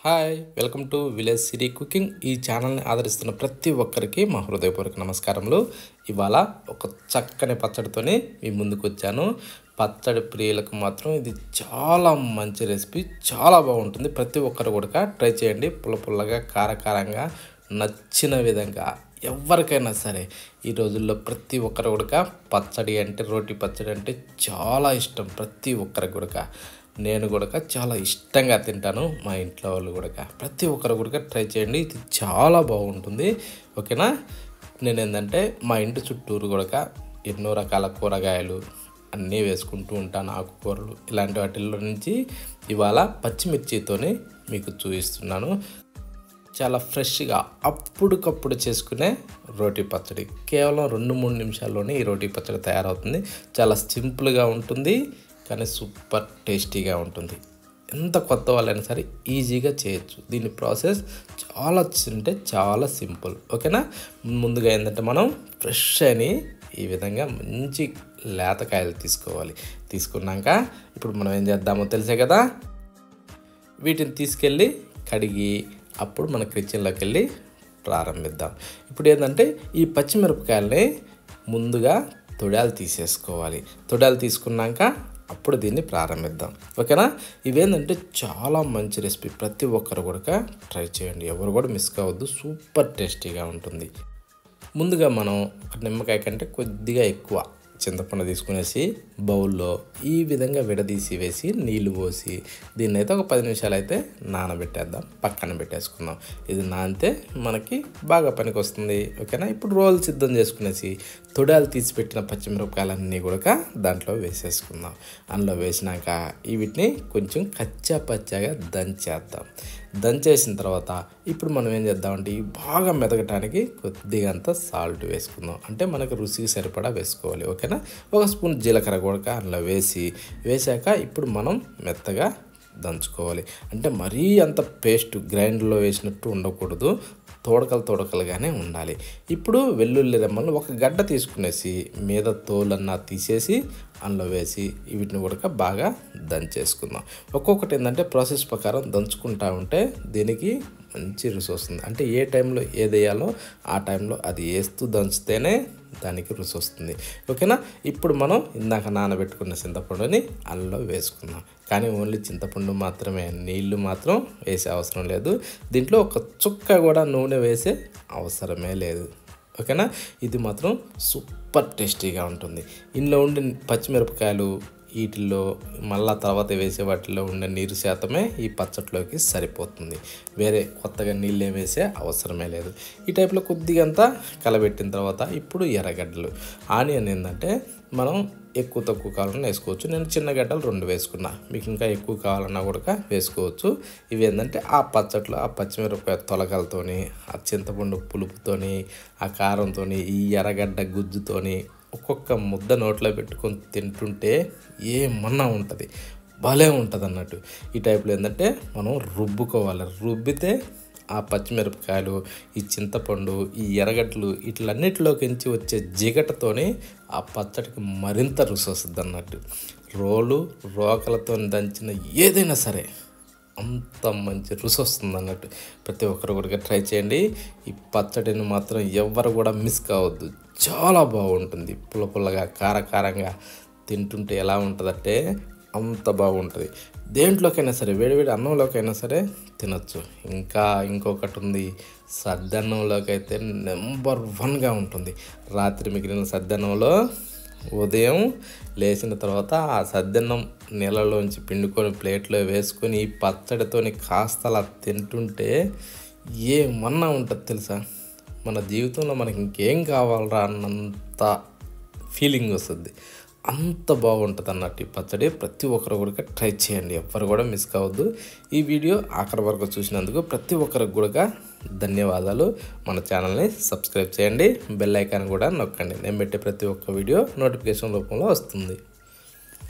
hi welcome to village city cooking ఈ ఛానల్ని ఆదరిస్తున్న ప్రతి ఒక్కరికి మా హృదయపూర్వక నమస్కారములు ఇవాళ ఒక చక్కని పచ్చడితోని మీ ముందుకు వచ్చాను పచ్చడి ప్రియులకు మాత్రం ఇది చాలా మంచి రెసిపీ చాలా బాగుంటుంది ప్రతి ఒక్కరు కూడా ట్రై చేయండి పుల్ల పుల్లగా కారకారంగా నచ్చిన విధంగా ఎవరికైనా సరే ఈ రోజుల్లో ప్రతి ఒక్కరు కూడా పచ్చడి అంటే రోటి పచ్చడి అంటే చాలా ఇష్టం ప్రతి ఒక్కరికి కూడా నేను కూడా చాలా ఇష్టంగా తింటాను మా ఇంట్లో వాళ్ళు కూడా ప్రతి ఒక్కరు కూడా ట్రై చేయండి ఇది చాలా బాగుంటుంది ఓకేనా నేను ఏంటంటే మా ఇంటి చుట్టూరు కూడా ఎన్నో రకాల కూరగాయలు అన్నీ వేసుకుంటూ ఉంటాను ఆకుకూరలు ఇలాంటి వాటిల్లో నుంచి ఇవాళ పచ్చిమిర్చితోనే మీకు చూపిస్తున్నాను చాలా ఫ్రెష్గా అప్పుడుకప్పుడు చేసుకునే రోటీ పచ్చడి కేవలం రెండు మూడు నిమిషాల్లోనే ఈ రోటీ పచ్చడి తయారవుతుంది చాలా సింపుల్గా ఉంటుంది కానీ సూపర్ టేస్టీగా ఉంటుంది ఎంత కొత్త వాళ్ళైనా సరే ఈజీగా చేయొచ్చు దీని ప్రాసెస్ చాలా అంటే చాలా సింపుల్ ఓకేనా ముందుగా ఏంటంటే మనం ఫ్రెష్ అని ఈ విధంగా మంచి లేతకాయలు తీసుకోవాలి తీసుకున్నాక ఇప్పుడు మనం ఏం చేద్దామో తెలిసే కదా వీటిని తీసుకెళ్ళి కడిగి అప్పుడు మన కిచెన్లోకి వెళ్ళి ప్రారంభిద్దాం ఇప్పుడు ఏంటంటే ఈ పచ్చిమిరపకాయలని ముందుగా తొడాలు తీసేసుకోవాలి తొడాలు తీసుకున్నాక అప్పుడు దీన్ని ప్రారంభిద్దాం ఓకేనా ఇవేంటంటే చాలా మంచి రెసిపీ ప్రతి ఒక్కరు కూడా ట్రై చేయండి ఎవరు కూడా మిస్ కావద్దు సూపర్ టేస్టీగా ఉంటుంది ముందుగా మనం ఒక నిమ్మకాయ కంటే కొద్దిగా ఎక్కువ చింతపండు తీసుకునేసి బౌల్లో ఈ విధంగా విడదీసి వేసి నీళ్లు పోసి దీన్ని అయితే ఒక పది నిమిషాలు అయితే నానబెట్టేద్దాం పక్కన పెట్టేసుకుందాం ఇది నానితే మనకి బాగా పనికి వస్తుంది ఓకేనా ఇప్పుడు రోల్ సిద్ధం చేసుకునేసి తొడాలు తీసి పెట్టిన పచ్చిమిరపకాయలన్నీ కూడా దాంట్లో వేసేసుకుందాం అందులో వేసినాక వీటిని కొంచెం కచ్చా పచ్చాగా దంచేద్దాం దంచేసిన తర్వాత ఇప్పుడు మనం ఏం చేద్దామంటే ఇవి బాగా మెదగటానికి కొద్దిగా అంత సాల్ట్ వేసుకుందాం అంటే మనకు రుచికి సరిపడా వేసుకోవాలి ఓకేనా ఒక స్పూన్ జీలకర్ర కూడా అందులో వేసి వేసాక ఇప్పుడు మనం మెత్తగా దంచుకోవాలి అంటే మరీ అంత పేస్ట్ గ్రైండర్లో వేసినట్టు ఉండకూడదు తోడకలు తోడకలుగానే ఉండాలి ఇప్పుడు వెల్లుల్లి రెమ్మలు ఒక గడ్డ తీసుకునేసి మీద తోలన్నా తీసేసి అందులో వేసి వీటిని కూడా బాగా దంచేసుకుందాం ఒక్కొక్కటి ఏంటంటే ప్రాసెస్ ప్రకారం దంచుకుంటా ఉంటే దీనికి మంచి రుచి వస్తుంది అంటే ఏ టైంలో ఏది వేయాలో ఆ టైంలో అది వేస్తూ దంచితేనే దానికి రుచి వస్తుంది ఓకేనా ఇప్పుడు మనం ఇందాక నానబెట్టుకున్న చింతపండుని అందులో వేసుకుందాం కానీ ఓన్లీ చింతపండు మాత్రమే నీళ్లు మాత్రం వేసే అవసరం లేదు దీంట్లో ఒక చుక్క కూడా నూనె వేసే అవసరమే లేదు ఓకేనా ఇది మాత్రం సూపర్ టేస్టీగా ఉంటుంది ఇందులో ఉండే పచ్చిమిరపకాయలు వీటిల్లో మళ్ళా తర్వాత వేసే వాటిల్లో ఉండే నీరు శాతమే ఈ పచ్చట్లోకి సరిపోతుంది వేరే కొత్తగా నీళ్ళు ఏం వేసే అవసరమే లేదు ఈ టైప్లో కొద్దిగా అంతా కలబెట్టిన తర్వాత ఇప్పుడు ఎర్రగడ్డలు ఆనియన్ ఏంటంటే మనం ఎక్కువ తక్కువ కావాలన్నా వేసుకోవచ్చు నేను చిన్న గడ్డలు రెండు వేసుకున్నా మీకు ఇంకా ఎక్కువ కావాలన్నా కూడా వేసుకోవచ్చు ఇవి ఏంటంటే ఆ పచ్చట్లో ఆ పచ్చిమిరపకాయ తొలగలతోని ఆ చింతపండు పులుపుతోని ఆ కారంతోని ఈ ఎర్రగడ్డ గుజ్జుతోని ఒక్కొక్క ముద్ద నోట్లో పెట్టుకొని తింటుంటే ఏమన్నా ఉంటుంది భలే ఉంటుంది అన్నట్టు ఈ టైప్లో ఏంటంటే మనం రుబ్బుకోవాలి రుబ్బితే ఆ పచ్చిమిరపకాయలు ఈ చింతపండు ఈ ఎర్రగడ్డలు ఇట్లన్నిటిలోకించి వచ్చే జిగటతోని ఆ పచ్చడికి మరింత రుచి వస్తుంది అన్నట్టు రోలు రోకలతో దంచిన ఏదైనా సరే అంత మంచి రుచి వస్తుంది అన్నట్టు ప్రతి ఒక్కరు కూడా ట్రై చేయండి ఈ పచ్చడిని మాత్రం ఎవరు కూడా మిస్ కావద్దు చాలా బాగుంటుంది పుల్ల పుల్లగా కారకారంగా తింటుంటే ఎలా ఉంటుందంటే అంత బాగుంటుంది దేంట్లోకైనా సరే వేడివేడి అన్నంలోకైనా సరే తినచ్చు ఇంకా ఇంకొకటి ఉంది సద్దన్నంలోకి అయితే నెంబర్ వన్గా ఉంటుంది రాత్రి మిగిలిన సద్దన్నంలో ఉదయం లేచిన తర్వాత ఆ సద్దన్నం నీళ్ళలోంచి పిండుకొని ప్లేట్లో వేసుకొని ఈ పచ్చడితోని కాస్త అలా తింటుంటే ఏమన్నా ఉంటుంది తెలుసా మన జీవితంలో మనకి ఇంకేం కావాలరా అన్నంత ఫీలింగ్ వస్తుంది అంత బాగుంటుంది అన్నట్టు ఈ పచ్చడి ప్రతి ఒక్కరు కూడా ట్రై చేయండి ఎవ్వరు కూడా మిస్ కావద్దు ఈ వీడియో ఆఖరి వరకు చూసినందుకు ప్రతి ఒక్కరికి కూడా ధన్యవాదాలు మన ఛానల్ని సబ్స్క్రైబ్ చేయండి బెల్ ఐకాన్ కూడా నొక్కండి నేను పెట్టే ప్రతి ఒక్క వీడియో నోటిఫికేషన్ రూపంలో వస్తుంది